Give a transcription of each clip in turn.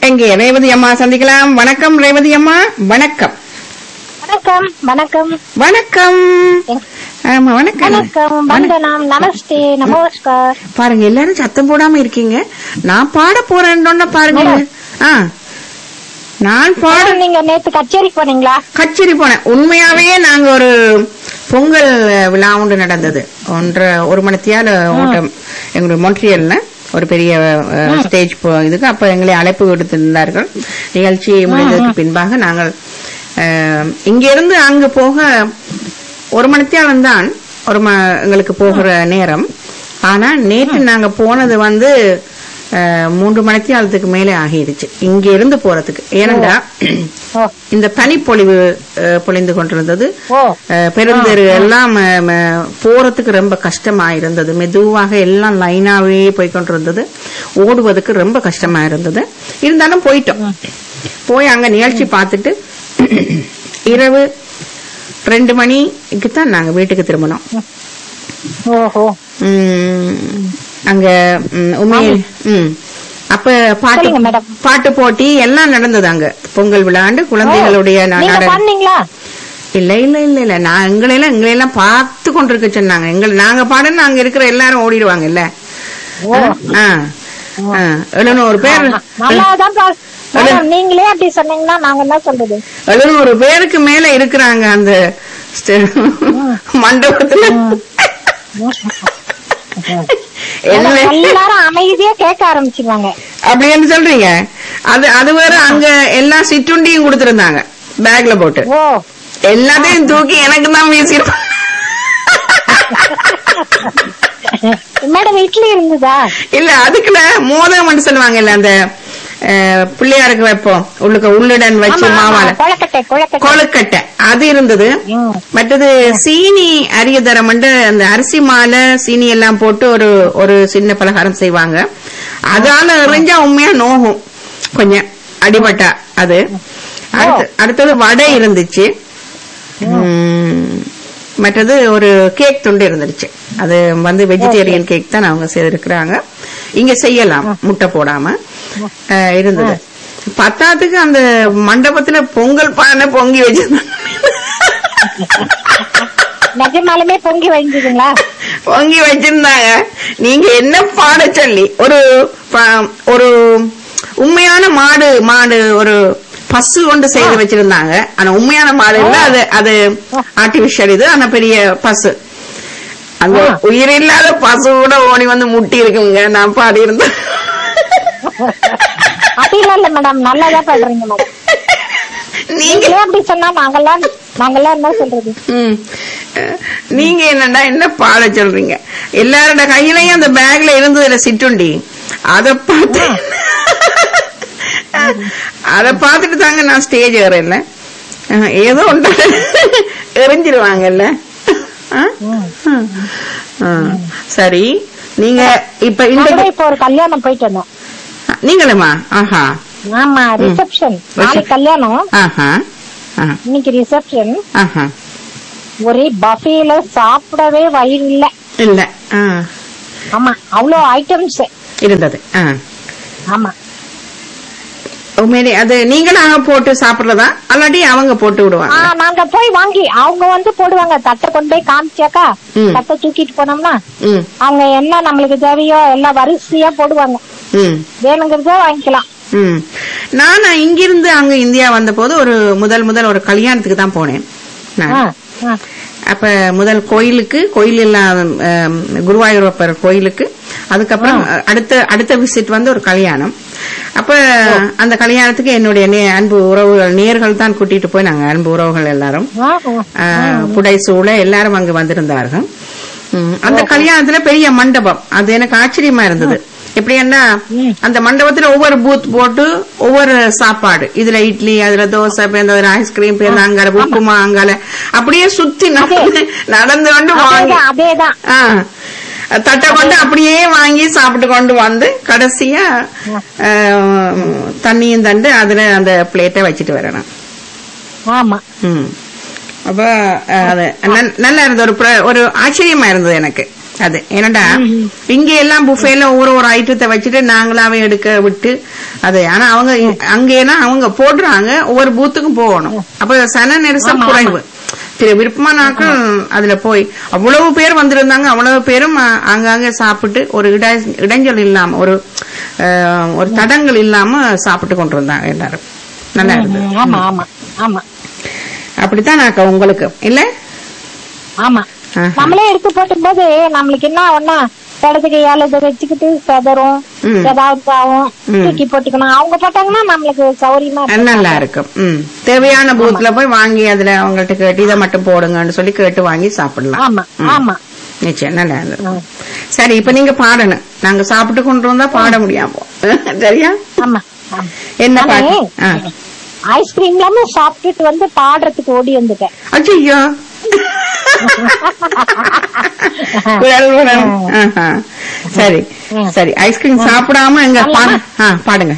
எங்கே ரேவதி அம்மா சந்திக்கலாம் வணக்கம் ரேவதி அம்மா வணக்கம் வணக்கம் வணக்கம் வணக்கம் ஆமா வணக்கம் வணக்கம் வந்தனம் நமஸ்தே நமஸ்கார் பாருங்க எல்லாரும் சத்தம் போடாம இருக்கீங்க நான் பாட போறேன்னு பாருங்க ஆ நான் பாட மேடம், நீங்க நேத்து கச்சேரி போனீங்களா கச்சேரி போனேன் உண்மையாவே நாங்க ஒரு பொங்கல் விழா ஒன்று நடந்தது ஒன்றரை ஒரு மணித்தியால ஓட்டம் எங்களுடைய மொன்ட்ரியல்ல ஒரு பெரிய ஸ்டேஜ் இதுக்கு அப்ப எங்களை அழைப்பு விடுத்திருந்தார்கள் நிகழ்ச்சி முடிந்ததுக்கு பின்பாக நாங்கள் அஹ், இங்கிருந்து அங்கு போக ஒரு மணித்தியாலம் தான் ஒரு ம எங்களுக்கு போகிற நேரம் ஆனா நேற்று நாங்க போனது வந்து அஹ், மூன்று மணித்தியாலத்துக்கு மேலே ஆகிடுச்சு இங்க இருந்து போறதுக்கு ஏனென்றா ஓ இந்த பனிப்பொழிவு அஹ், பொழிந்து கொண்டிருந்தது ஓ அஹ், பெருந்தெரு எல்லாம் அஹ், ம- போறதுக்கு ரொம்ப கஷ்டமா இருந்தது மெதுவாக எல்லாம் லைனாவே போய் கொண்டிருந்தது ஓடுவதற்கு ரொம்ப கஷ்டமா இருந்தது இருந்தாலும் போயிட்டோம் போய் அங்க நிகழ்ச்சி பார்த்துட்டு இரவு ரெண்டு மணிக்கு தான் நாங்க வீட்டுக்கு திரும்பினோம் ஓஹோ உம், அங்க உம், உண்மையில் உம், அப்ப பாட்டு சொல்லுங்க மேடம். பாட்டு போட்டி எல்லாம் நடந்தது அங்க பொங்கல் விழாண்டு குழந்தைகளுடைய நா- நீங்க நாடகம் பண்ணீங்களா இல்ல இல்ல இல்ல இல்ல நான் எங்களையெல்லாம் எங்களையெல்லாம் பார்த்து கொண்டிருக்க சொன்னாங்க எங்கள் நாங்க பாடுன்னு அங்க இருக்கிற எல்லாரும் ஓடிடுவாங்க இல்ல ஓ ஆ ஆ, எழுநூறு பேர் நல்லாதான் பா- மேடம் நீங்களே அப்படி சொன்னீங்கன்னா நாங்க என்ன சொல்றது எழுநூறு பேருக்கு மேல இருக்கிறாங்க அந்த ஸ்டே- மண்டபத்துல என்ன எல்லாரும் அமைதியா கேட்க ஆரம்பிச்சிருவாங்க அப்படின்னு சொல்றீங்க அது அது வேற அங்க எல்லா சிற்றுண்டியும் கொடுத்திருந்தாங்க பேக்ல போட்டு ஓ எல்லாத்தையும் தூக்கி எனக்கு தான் வீசிருப்பாங்க மேடம் இட்லி இருந்ததா இல்ல அதுக்குள்ள மோதகம் சொல்லுவாங்க இல்ல அந்த அஹ், பிள்ளையாருக்கு வைப்போம் உள்ளுக்க உள்ளுடன் வச்சு ஆமா, ஆமா, மாவால கொழக்கட்டை கொழக்கட்டை கொழுக்கட்டை அது இருந்தது ம். மற்றது சீனி அரிய தரம்ண்டு அந்த அரிசி மாலை சீனி எல்லாம் போட்டு ஒரு ஒரு சின்ன பலகாரம் செய்வாங்க அதால எறிஞ்சா உண்மையா நோகும் கொஞ்சம் அடிபட்டா அது அடுத்து- அடுத்தது வடை இருந்துச்சு உம், மற்றது ஒரு கேக் துண்டு இருந்துச்சு அது வந்து வெஜிடேரியன் கேக் தான் அவங்க செய்திருக்கிறாங்க இங்க செய்யலாம் முட்டை போடாம அஹ், இருந்தது பத்தாத்துக்கு அந்த மண்டபத்துல பொங்கல் பானை பொங்கி வச்சிருந்தாங்க நிஜமாலுமே பொங்கி வழிஞ்சுதுங்களா பொங்கி வச்சிருந்தாங்க நீங்க என்ன பாட சொல்லி ஒரு ப- ஒரு உண்மையான மாடு மாடு ஒரு பசு கொண்டு செய்து வச்சிருந்தாங்க ஆனா உண்மையான மாடு இல்ல அது அது ஆர்டிபிஷியல் இது ஆனா பெரிய பசு அந்த உயிர் இல்லாத பசு கூட ஓடி வந்து முட்டி இருக்குங்க நான் பாடி இருந்தேன் அப்படிலாம் இல்ல மேடம் நல்லாதான் பண்றீங்க மேடம் நீங்க நீங்களே அப்படி சொன்னா நாங்கெல்லாம் நாங்கெல்லாம் என்ன சொல்றது ம். அஹ், நீங்க என்னடா என்ன பாட சொல்றீங்க எல்லாரோட கையிலயும் அந்த பேக்ல இருந்ததுல சிற்றுண்டி அத பார்த்து அத பார்த்துட்டு தாங்க நான் ஸ்டேஜ் ஏறல அஹ், ஏதோ ஒன்று எரிஞ்சிருவாங்கல்ல அஹ்? அஹ். சரி நீங்க இப்ப நான் இந்த கூட இப்ப ஒரு கல்யாணம் போயிட்டு வந்தோம் நீங்களுமா ஆஹா ஆமா ரிசப்ஷன் நாளைக்கு கல்யாணம் ஆஹா ஆஹா, இன்னைக்கு ரிசப்ஷன் ஆஹா ஒரே பஃபேல சாப்பிடவே வயிறு இல்ல இல்ல ஆ, ஆமா அவ்வளவு ஐட்டம்ஸ் இருந்தது ஆ ஆமா உண்மையிலே அது நீங்களாக போட்டு சாப்பிடுறதா அல்லாட்டி அவங்க போட்டு விடுவாங்க ஆ, நாங்க போய் வாங்கி அவங்க வந்து போடுவாங்க தட்டை கொண்டு போய் காமிச்சாக்கா ம். தட்டை தூக்கிட்டு போனோம்னா ம் அவங்க என்ன நம்மளுக்கு தேவையோ எல்லாம் வரிசையா போடுவாங்க ம் வேணுங்கிறத வாங்கிக்கலாம் ம் நான் இங்கிருந்து அங்க இந்தியா வந்தபோது ஒரு முதல் முதல் ஒரு கல்யாணத்துக்கு தான் போனேன் நான். ஆ, ஆ. அப்ப முதல் கோயிலுக்கு கோயில் எல்லாம் ஆம், குருவாயூரப்பர் கோயிலுக்கு அதுக்கப்புறம் அடுத்த அடுத்த விசிட் வந்து ஒரு கல்யாணம் அப்ப அந்த கல்யாணத்துக்கு என்னுடைய நே- அன்பு உறவுகள் நேர்கள் தான் கூட்டிட்டு போய் நாங்க அன்பு உறவுகள் எல்லாரும் ஆ, ஆ. ஆஹ், புடைசூழ எல்லாரும் அங்கு வந்திருந்தார்கள் ம், அந்த கல்யாணத்துல பெரிய மண்டபம் அது எனக்கு ஆச்சரியமா இருந்தது எப்படின்னா அந்த மண்டபத்துல ஒவ்வொரு பூத் போட்டு ஒவ்வொரு சாப்பாடு இதுல இட்லி அதுல தோசை பேர்ந்த ஐஸ்கிரீம் பேர்ந்த அங்கால உப்புமா அங்கால அப்படியே சுத்தி நடந்து நடந்து கொண்டு வாங்கி அதேதான் அதேதான் ஆ, தட்டை கொண்டு அப்படியே வாங்கி சாப்பிட்டு கொண்டு வந்து கடைசியா ஆஹ், தண்ணியும் தண்டு அதுல அந்த பிளேட்டை வச்சுட்டு வரணும் ஆமா ம். அப்ப அஹ், அது நல்- நல்லா இருந்தது ஒரு பிர- ஒரு ஆச்சரியமா இருந்தது எனக்கு அது என்னடா இங்க எல்லாம் புஃபேல ஒவ்வொரு ஒரு ஐட்டத்தை வச்சுட்டு நாங்களாவே எடுக்க விட்டு அது ஆனா அவங்க அங்கேனா அவங்க போடுறாங்க ஒவ்வொரு பூத்துக்கும் போகணும் அப்ப சன நெரிசல் குறைவு திரு விருப்பமான ஆட்கள் அதுல போய் அவ்வளவு பேர் வந்திருந்தாங்க அவ்வளவு பேரும் அ- அங்கங்க சாப்பிட்டு ஒரு இட இடைஞ்சல் இல்லாம ஒரு அஹ், ஒரு தடங்கள் இல்லாம சாப்பிட்டு கொண்டிருந்தாங்க எல்லாரும் நல்லா இருந்தது ம், ஆமா ஆமா ஆமா அப்படித்தான் நாக்கா உங்களுக்கு இல்ல ஆமா ஆஹா. நம்மளே எடுத்து போட்டும் போது நம்மளுக்கு என்ன ஒன்னா இடத்துக்கு ஏழு வச்சுக்கிட்டு செதறும் ம். ஏதாவது ஆகும் ம். தூக்கி போட்டுக்கணும் அவங்க போட்டாங்கன்னா நம்மளுக்கு சௌரியமா இருக்கும். நல்லா இருக்கும் ம் தேவையான பூத்துல போய் வாங்கி அதுல அவங்கள்ட்ட கேட்டு இதை மட்டும் போடுங்கன்னு சொல்லி கேட்டு வாங்கி சாப்பிடலாம் ஆமா ம். ஆமா நிச்சயம் நல்லா இருந்தது ம். சரி இப்ப நீங்க பாடணும் நாங்க சாப்பிட்டு கொண்டு வந்தா பாட முடியாம சரியா ஆமா ஆமா. என்ன பாட்டு நானு ஐஸ்கிரீம் இல்லாம சாப்பிட்டுட்டு வந்து பாடுறதுக்கு ஓடி வந்துட்டேன் அச்சோ குரல் குரல். ஆஹா. சரி ம். சரி ஐஸ்கிரீம் சாப்பிடாம எங்க பாடு ஆ, பாடுங்க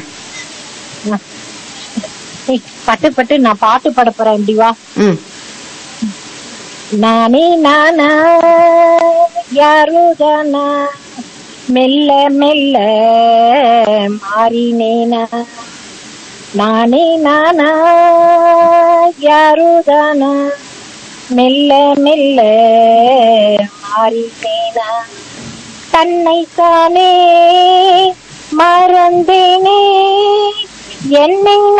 ஏய், பட்டு பட்டு நான் பாட்டு பாட போறேன் இப்படி வா ம் நானே நானா யாரோ தானா மெல்ல மெல்ல மாறினேனா நானே நானா யாரோ தானா மெல்ல மெல்ல மாறினேனா தன்னை தானே மறந்தேனே என்னை